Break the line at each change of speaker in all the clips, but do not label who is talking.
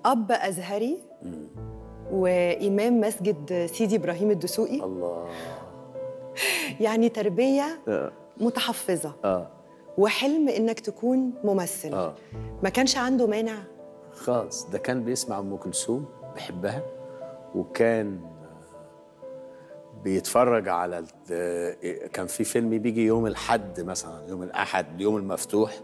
اب ازهري وامام مسجد سيدي ابراهيم الدسوقي
الله
يعني تربيه
اه
متحفظه
اه
وحلم انك تكون ممثل
اه
ما كانش عنده مانع
خالص ده كان بيسمع ام كلثوم بيحبها وكان بيتفرج على ال- كان في فيلم بيجي يوم الحد مثلا يوم الاحد اليوم المفتوح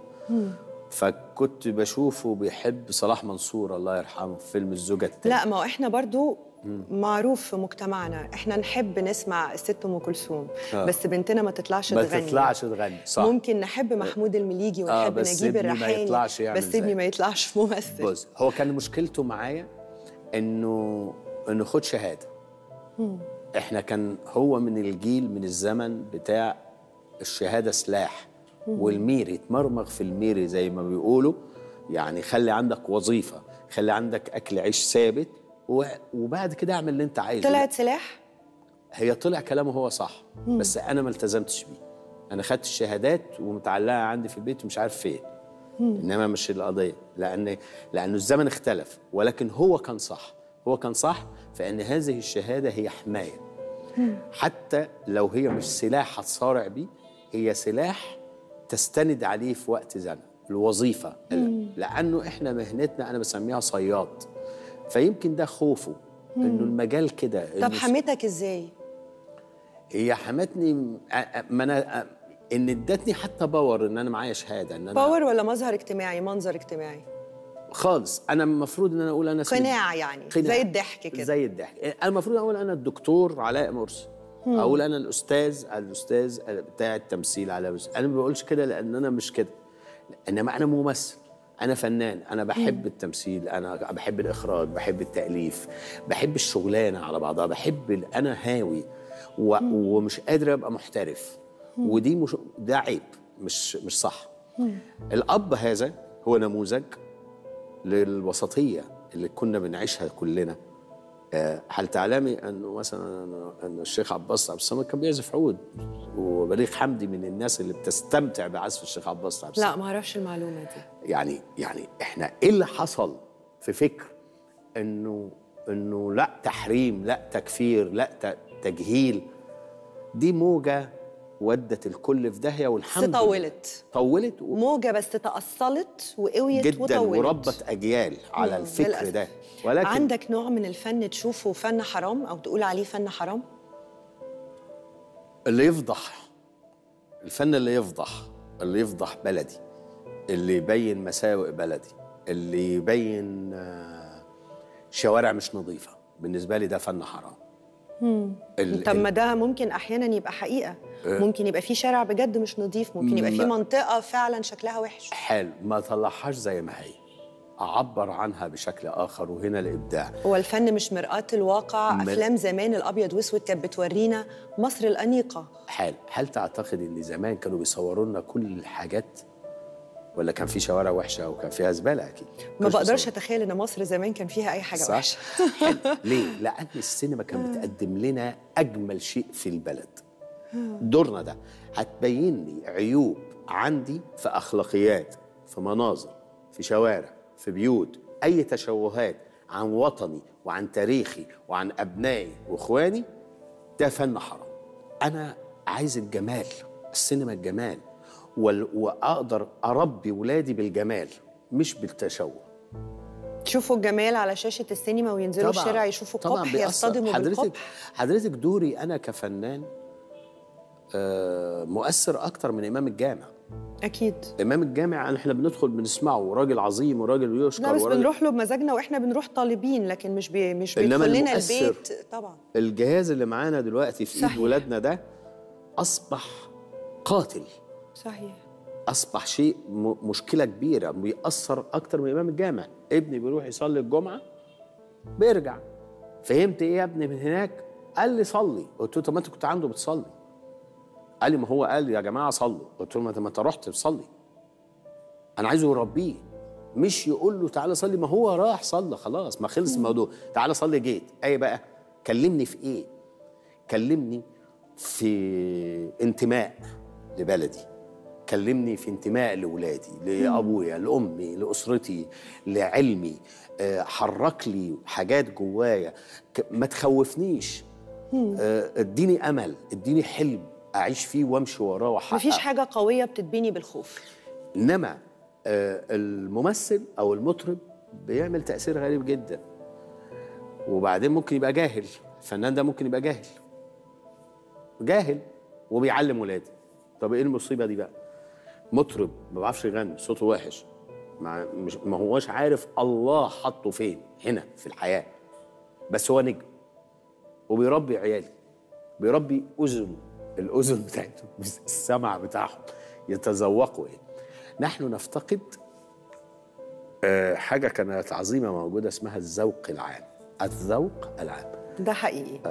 فكنت بشوفه بيحب صلاح منصور الله يرحمه في فيلم الزوجة التانية
لا ما هو احنا برضو معروف في مجتمعنا احنا نحب نسمع الست ام كلثوم
آه.
بس بنتنا ما تطلعش
ما
تغني
تطلعش تغني صح
ممكن نحب محمود المليجي
آه،
ونحب
بس
نجيب
ابني ما
الريحاني
يطلعش يعمل
بس ابني
زي.
ما يطلعش ممثل
بص هو كان مشكلته معايا انه انه خد شهاده احنا كان هو من الجيل من الزمن بتاع الشهاده سلاح والمير يتمرمغ في الميري زي ما بيقولوا يعني خلي عندك وظيفه خلي عندك اكل عيش ثابت و- وبعد كده اعمل اللي انت عايزه
طلعت سلاح
هي طلع كلامه هو صح بس انا ما التزمتش بيه انا خدت الشهادات ومتعلقه عندي في البيت ومش عارف فين انما مش القضيه لان لانه الزمن اختلف ولكن هو كان صح هو كان صح فان هذه الشهاده هي حمايه حتى لو هي مش سلاح هتصارع بيه هي سلاح تستند عليه في وقت زنقه الوظيفه لانه احنا مهنتنا انا بسميها صياد فيمكن ده خوفه انه المجال كده
طب
إنه
حمتك ازاي
هي حمتني أ- أ- ما انا أ- ان ادتني حتى باور ان انا معايا شهاده ان انا
باور ولا مظهر اجتماعي منظر اجتماعي
خالص انا المفروض ان انا اقول انا اسمي-
قناع يعني
قناع.
زي الضحك كده
زي الضحك انا المفروض اقول انا الدكتور علاء مرسي اقول انا الاستاذ الاستاذ بتاع التمثيل علاء مرسي انا ما بقولش كده لان انا مش كده انما انا ممثل انا فنان انا بحب التمثيل انا بحب الاخراج بحب التاليف بحب الشغلانه على بعضها بحب ال- انا هاوي و... ومش قادر ابقى محترف ودي مش ده عيب مش مش صح الاب هذا هو نموذج للوسطيه اللي كنا بنعيشها كلنا آه، هل تعلمي انه مثلا ان الشيخ عباس عبد الصمد كان بيعزف عود وبليغ حمدي من الناس اللي بتستمتع بعزف الشيخ عباس عبد الصمد
لا ما اعرفش المعلومه دي
يعني يعني احنا ايه اللي حصل في فكر انه انه لا تحريم لا تكفير لا ت- تجهيل دي موجه ودت الكل في داهيه
بس
والحمد لله
طولت
طولت و-
موجه بس تأصلت وقويت
جدا
وطولت
وربت اجيال على
مم،
الفكر
للأسف.
ده ولكن
عندك نوع من الفن تشوفه فن حرام او تقول عليه فن حرام
اللي يفضح الفن اللي يفضح اللي يفضح بلدي اللي يبين مساوئ بلدي اللي يبين آه، شوارع مش نظيفة بالنسبة لي ده فن حرام ال-
طب
ال-
ما ده ممكن احيانا يبقى حقيقه ممكن يبقى في شارع بجد مش نظيف ممكن يبقى في
ما-
منطقه فعلا شكلها وحش
حلو ما طلعهاش زي ما هي أعبر عنها بشكل آخر وهنا الإبداع
هو الفن مش مرآة الواقع
مر-
افلام زمان الابيض واسود كانت بتورينا مصر الانيقه
حال هل تعتقد ان زمان كانوا بيصوروا لنا كل الحاجات ولا كان في شوارع وحشه وكان فيها زباله اكيد
ما
كانوش
بقدرش
بيصوروا.
اتخيل ان مصر زمان كان فيها اي حاجه
صح؟
وحشه
حلو. ليه؟ لأن السينما كانت بتقدم لنا أجمل شيء في البلد دورنا ده هتبين لي عيوب عندي في أخلاقيات في مناظر في شوارع في بيوت أي تشوهات عن وطني وعن تاريخي وعن أبنائي وإخواني ده فن حرام أنا عايز الجمال السينما الجمال وال- وأقدر أربي ولادي بالجمال مش بالتشوه
تشوفوا الجمال على شاشه السينما وينزلوا الشارع يشوفوا قبح
بيأثر.
يصطدموا
حضرتك
بالقبح
حضرتك دوري انا كفنان آه، مؤثر اكتر من امام الجامع
اكيد
امام الجامع احنا بندخل بنسمعه راجل عظيم وراجل يشكر
لا بس
وراجل
بنروح له بمزاجنا واحنا بنروح طالبين لكن مش بي مش
إنما
بيدخل لنا
المؤثر
البيت طبعا
الجهاز اللي معانا دلوقتي في ايد
صحيح.
ولادنا ده اصبح قاتل
صحيح
اصبح شيء م- مشكله كبيره بيأثر اكتر من امام الجامع ابني بيروح يصلي الجمعه بيرجع فهمت ايه يا ابني من هناك قال لي صلي قلت له طب ما انت كنت عنده بتصلي قال لي ما هو قال يا جماعه صلوا قلت له ما انت ما انت رحت تصلي انا عايزه يربيه مش يقول له تعالى صلي ما هو راح صلى خلاص ما خلص الموضوع تعالى صلي جيت ايه بقى كلمني في ايه كلمني في انتماء لبلدي كلمني في انتماء لاولادي لابويا لامي لاسرتي لعلمي آه، حرك لي حاجات جوايا ك- ما تخوفنيش آه، اديني امل اديني حلم اعيش فيه وامشي وراه واحقق
مفيش حاجه قويه بتتبني بالخوف
انما آه، الممثل او المطرب بيعمل تاثير غريب جدا وبعدين ممكن يبقى جاهل الفنان ده ممكن يبقى جاهل جاهل وبيعلم ولادي طب ايه المصيبه دي بقى مطرب ما بيعرفش يغني صوته وحش ما مش ما هوش عارف الله حطه فين هنا في الحياه بس هو نجم وبيربي عيالي بيربي اذن الاذن بتاعتهم السمع بتاعهم يتذوقوا ايه نحن نفتقد آه، حاجه كانت عظيمه موجوده اسمها الذوق العام الذوق العام
ده حقيقي